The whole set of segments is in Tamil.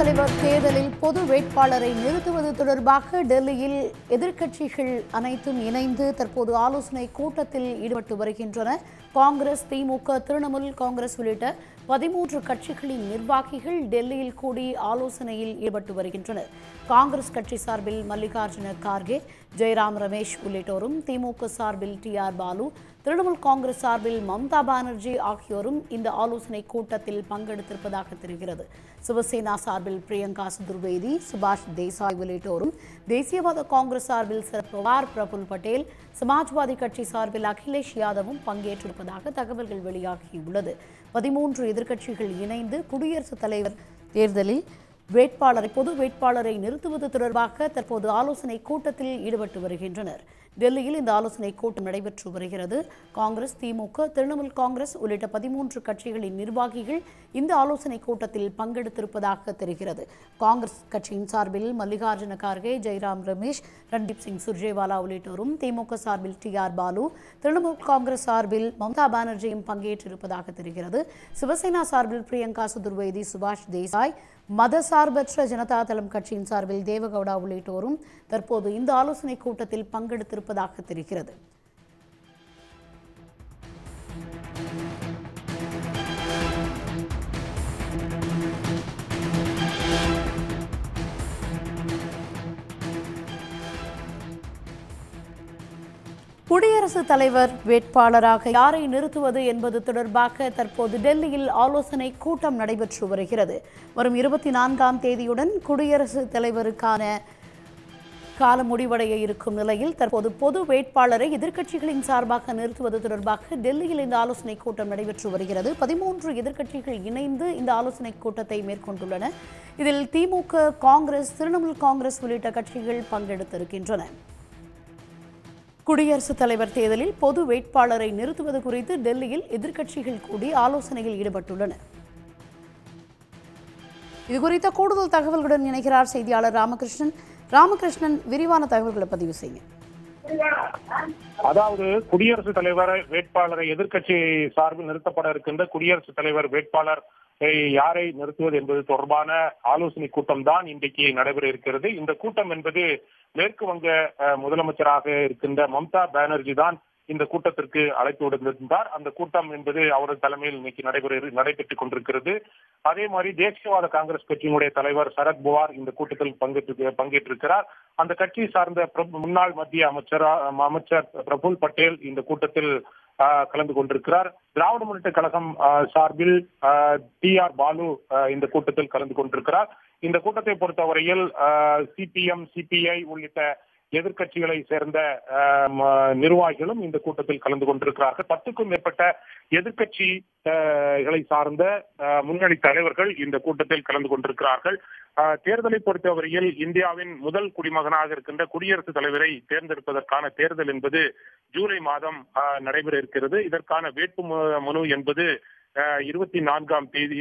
தலைவர் தேர்தலில் பொது வேட்பாளரை நிறுத்துவது தொடர்பாக டெல்லியில் எதிர்க்கட்சிகள் அனைத்தும் இணைந்து தற்போது ஆலோசனை கூட்டத்தில் ஈடுபட்டு வருகின்றன காங்கிரஸ் திமுக திரிணாமுல் காங்கிரஸ் உள்ளிட்ட பதிமூன்று கட்சிகளின் நிர்வாகிகள் டெல்லியில் கூடி ஆலோசனையில் ஈடுபட்டு வருகின்றனர் காங்கிரஸ் கட்சி சார்பில் மல்லிகார்ஜுன கார்கே ஜெயராம் ரமேஷ் உள்ளிட்டோரும் திமுக சார்பில் டி ஆர் பாலு திரிணாமுல் காங்கிரஸ் சார்பில் மம்தா பானர்ஜி ஆகியோரும் இந்த ஆலோசனை கூட்டத்தில் பங்கெடுத்திருப்பதாக தெரிகிறது சிவசேனா சார்பில் பிரியங்கா சதுர்வேதி சுபாஷ் தேசாய் உள்ளிட்டோரும் தேசியவாத காங்கிரஸ் சார்பில் சரத் பவார் பிரபுல் பட்டேல் சமாஜ்வாதி கட்சி சார்பில் அகிலேஷ் யாதவும் பங்கேற்றிருப்பதாக தகவல்கள் வெளியாகியுள்ளது பதிமூன்று எதிர்க்கட்சிகள் இணைந்து குடியரசுத் தலைவர் தேர்தலில் வேட்பாளரை பொது வேட்பாளரை நிறுத்துவது தொடர்பாக தற்போது ஆலோசனை கூட்டத்தில் ஈடுபட்டு வருகின்றனர் டெல்லியில் இந்த ஆலோசனை கூட்டம் நடைபெற்று வருகிறது காங்கிரஸ் திமுக திரிணாமுல் காங்கிரஸ் உள்ளிட்ட பதிமூன்று கட்சிகளின் நிர்வாகிகள் இந்த ஆலோசனை கூட்டத்தில் பங்கெடுத்திருப்பதாக தெரிகிறது காங்கிரஸ் கட்சியின் சார்பில் மல்லிகார்ஜுன கார்கே ஜெய்ராம் ரமேஷ் ரன்தீப் சிங் சுர்ஜேவாலா உள்ளிட்டோரும் திமுக சார்பில் டி ஆர் பாலு திரிணாமுல் காங்கிரஸ் சார்பில் மம்தா பானர்ஜியும் பங்கேற்றிருப்பதாக தெரிகிறது சிவசேனா சார்பில் பிரியங்கா சதுர்வேதி சுபாஷ் தேசாய் மதசார்பற்ற ஜனதா தளம் கட்சியின் சார்பில் தேவகவுடா உள்ளிட்டோரும் தற்போது இந்த ஆலோசனை கூட்டத்தில் பங்கெடுத்திருப்பதாக தெரிகிறது குடியரசுத் தலைவர் வேட்பாளராக யாரை நிறுத்துவது என்பது தொடர்பாக தற்போது டெல்லியில் ஆலோசனை கூட்டம் நடைபெற்று வருகிறது வரும் இருபத்தி நான்காம் தேதியுடன் குடியரசுத் தலைவருக்கான காலம் முடிவடைய இருக்கும் நிலையில் தற்போது பொது வேட்பாளரை எதிர்க்கட்சிகளின் சார்பாக நிறுத்துவது தொடர்பாக டெல்லியில் இந்த ஆலோசனை கூட்டம் நடைபெற்று வருகிறது பதிமூன்று எதிர்க்கட்சிகள் இணைந்து இந்த ஆலோசனை கூட்டத்தை மேற்கொண்டுள்ளன இதில் திமுக காங்கிரஸ் திரிணாமுல் காங்கிரஸ் உள்ளிட்ட கட்சிகள் பங்கெடுத்திருக்கின்றன குடியரசுத் தலைவர் தேர்தலில் பொது வேட்பாளரை நிறுத்துவது குறித்து டெல்லியில் எதிர்க்கட்சிகள் கூடி ஆலோசனையில் ஈடுபட்டுள்ளன இது குறித்த கூடுதல் தகவல்களுடன் இணைகிறார் செய்தியாளர் ராமகிருஷ்ணன் ராமகிருஷ்ணன் விரிவான தகவல்களை பதிவு செய்யுங்க அதாவது குடியரசுத் தலைவர் வேட்பாளரை எதிர்க்கட்சி சார்பில் நிறுத்தப்பட இருக்கின்ற குடியரசுத் தலைவர் வேட்பாளர் யாரை நிறுத்துவது என்பது தொடர்பான ஆலோசனை கூட்டம் தான் இன்றைக்கு நடைபெற இருக்கிறது இந்த கூட்டம் என்பது மேற்கு வங்க முதலமைச்சராக இருக்கின்ற மம்தா பானர்ஜி தான் இந்த கூட்டத்திற்கு அழைப்பு விடுத்திருந்தார் அந்த கூட்டம் என்பது அவரது தலைமையில் இன்னைக்கு நடைபெற நடைபெற்றுக் கொண்டிருக்கிறது அதே மாதிரி தேசியவாத காங்கிரஸ் கட்சியினுடைய தலைவர் சரத் பவார் இந்த கூட்டத்தில் பங்கேற்று பங்கேற்றிருக்கிறார் அந்த கட்சி சார்ந்த முன்னாள் மத்திய அமைச்சர் அமைச்சர் பிரபுல் பட்டேல் இந்த கூட்டத்தில் கலந்து கொண்டிருக்கிறார் திராவிட முன்னேற்ற கழகம் சார்பில் டி ஆர் பாலு இந்த கூட்டத்தில் கலந்து கொண்டிருக்கிறார் இந்த கூட்டத்தை பொறுத்தவரையில் சிபிஎம் சிபிஐ உள்ளிட்ட எதிர்கட்சிகளை சேர்ந்த நிர்வாகிகளும் இந்த கூட்டத்தில் கலந்து கொண்டிருக்கிறார்கள் பத்துக்கும் மேற்பட்ட எதிர்கட்சிகளை சார்ந்த முன்னணி தலைவர்கள் இந்த கூட்டத்தில் கலந்து கொண்டிருக்கிறார்கள் தேர்தலை பொறுத்தவரையில் இந்தியாவின் முதல் குடிமகனாக இருக்கின்ற குடியரசுத் தலைவரை தேர்ந்தெடுப்பதற்கான தேர்தல் என்பது ஜூலை மாதம் நடைபெற இருக்கிறது இதற்கான வேட்பு மனு என்பது இருபத்தி நான்காம் தேதி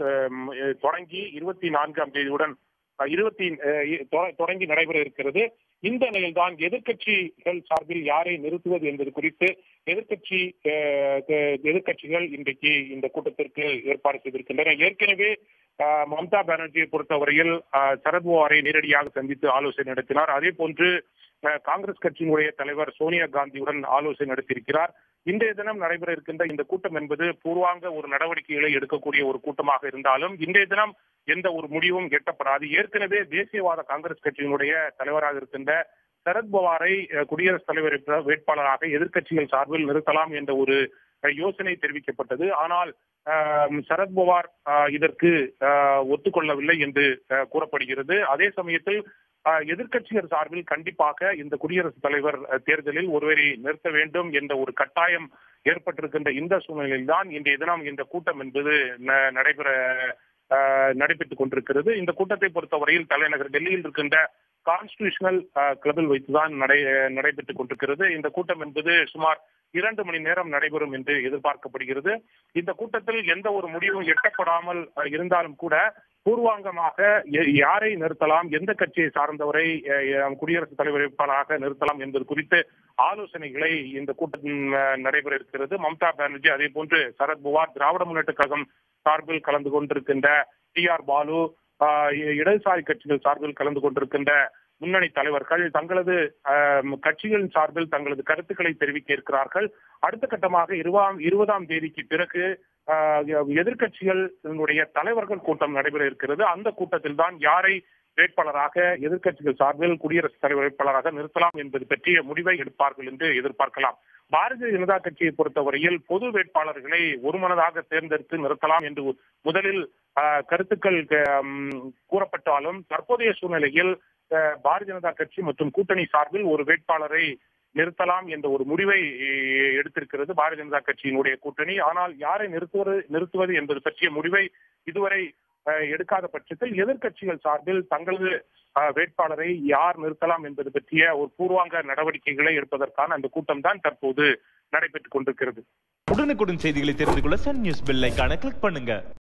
தொடங்கி இருபத்தி நான்காம் தேதியுடன் இருபத்தி தொடங்கி நடைபெற இருக்கிறது இந்த நிலையில்தான் எதிர்கட்சிகள் சார்பில் யாரை நிறுத்துவது என்பது குறித்து எதிர்கட்சி எதிர்கட்சிகள் இன்றைக்கு இந்த கூட்டத்திற்கு ஏற்பாடு செய்திருக்கின்றன ஏற்கனவே மம்தா பானர்ஜியை பொறுத்தவரையில் சரத்பவாரை நேரடியாக சந்தித்து ஆலோசனை நடத்தினார் அதே போன்று காங்கிரஸ் கட்சியினுடைய தலைவர் சோனியா காந்தியுடன் ஆலோசனை நடத்தியிருக்கிறார் இன்றைய தினம் நடைபெற இருக்கின்ற இந்த கூட்டம் என்பது பூர்வாங்க ஒரு நடவடிக்கைகளை எடுக்கக்கூடிய ஒரு கூட்டமாக இருந்தாலும் இன்றைய தினம் எந்த ஒரு முடிவும் எட்டப்படாது ஏற்கனவே தேசியவாத காங்கிரஸ் கட்சியினுடைய தலைவராக இருக்கின்ற சரத்பவாரை குடியரசுத் தலைவர் வேட்பாளராக எதிர்க்கட்சிகள் சார்பில் நிறுத்தலாம் என்ற ஒரு யோசனை தெரிவிக்கப்பட்டது ஆனால் சரத்பவார் இதற்கு ஒத்துக்கொள்ளவில்லை என்று கூறப்படுகிறது அதே சமயத்தில் எதிர்க்கட்சிகள் சார்பில் கண்டிப்பாக இந்த குடியரசுத் தலைவர் தேர்தலில் ஒருவரை நிறுத்த வேண்டும் என்ற ஒரு கட்டாயம் ஏற்பட்டிருக்கின்ற இந்த சூழ்நிலையில் தான் இன்றைய தினம் இந்த கூட்டம் என்பது நடைபெற நடைபெற்றுக் கொண்டிருக்கிறது இந்த கூட்டத்தை பொறுத்தவரையில் தலைநகர் டெல்லியில் இருக்கின்ற கான்ஸ்டிடியூஷனல் கிளப்பில் வைத்துதான் நடை நடைபெற்றுக் கொண்டிருக்கிறது இந்த கூட்டம் என்பது சுமார் இரண்டு மணி நேரம் நடைபெறும் என்று எதிர்பார்க்கப்படுகிறது இந்த கூட்டத்தில் எந்த ஒரு முடிவும் எட்டப்படாமல் இருந்தாலும் கூட பூர்வாங்கமாக யாரை நிறுத்தலாம் எந்த கட்சியை சார்ந்தவரை குடியரசுத் தலைவர் வேட்பாளராக நிறுத்தலாம் என்பது குறித்து ஆலோசனைகளை இந்த கூட்டத்தில் நடைபெற இருக்கிறது மம்தா பானர்ஜி அதே போன்று சரத் பவார் திராவிட முன்னேற்ற கழகம் சார்பில் கலந்து கொண்டிருக்கின்ற டி ஆர் பாலு ஆஹ் இடதுசாரி கட்சிகள் சார்பில் கலந்து கொண்டிருக்கின்ற முன்னணி தலைவர்கள் தங்களது ஆஹ், கட்சிகளின் சார்பில் தங்களது கருத்துக்களை தெரிவிக்க இருக்கிறார்கள் அடுத்த கட்டமாக இருபதாம் இருபதாம் தேதிக்கு பிறகு ஆஹ், எதிர்க்கட்சிகளுடைய தலைவர்கள் கூட்டம் நடைபெற இருக்கிறது அந்த கூட்டத்தில் தான் யாரை வேட்பாளராக எதிர்க்கட்சிகள் சார்பில் குடியரசுத் தலைவர் வேட்பாளராக நிறுத்தலாம் என்பது பற்றிய முடிவை எடுப்பார்கள் என்று எதிர்பார்க்கலாம் பாரதிய ஜனதா கட்சியை பொறுத்தவரையில் பொது வேட்பாளர்களை ஒருமனதாக தேர்ந்தெடுத்து நிறுத்தலாம் என்று முதலில் ஆஹ், கருத்துக்கள் ஹம், கூறப்பட்டாலும் தற்போதைய சூழ்நிலையில் ஆஹ், பாரதிய ஜனதா கட்சி மற்றும் கூட்டணி சார்பில் ஒரு வேட்பாளரை நிறுத்தலாம் என்ற ஒரு முடிவை eh, எடுத்திருக்கிறது பாரதிய ஜனதா கட்சியினுடைய கூட்டணி ஆனால் யாரை நிறுத்துவது நிறுத்துவது என்பது பற்றிய முடிவை இதுவரை அஹ், எடுக்காத பட்சத்தில் எதிர்க்கட்சிகள் சார்பில் தங்களது அஹ், வேட்பாளரை யார் நிறுத்தலாம் என்பது பற்றிய ஒரு பூர்வாங்க நடவடிக்கைகளை எடுப்பதற்கான அந்த கூட்டம் தான் தற்போது நடைபெற்றுக் கொண்டிருக்கிறது உடனுக்குடன் செய்திகளை தெரிந்து கொள்ள சன் நியூஸ் பெல் ஐகானை கிளிக் பண்ணுங்க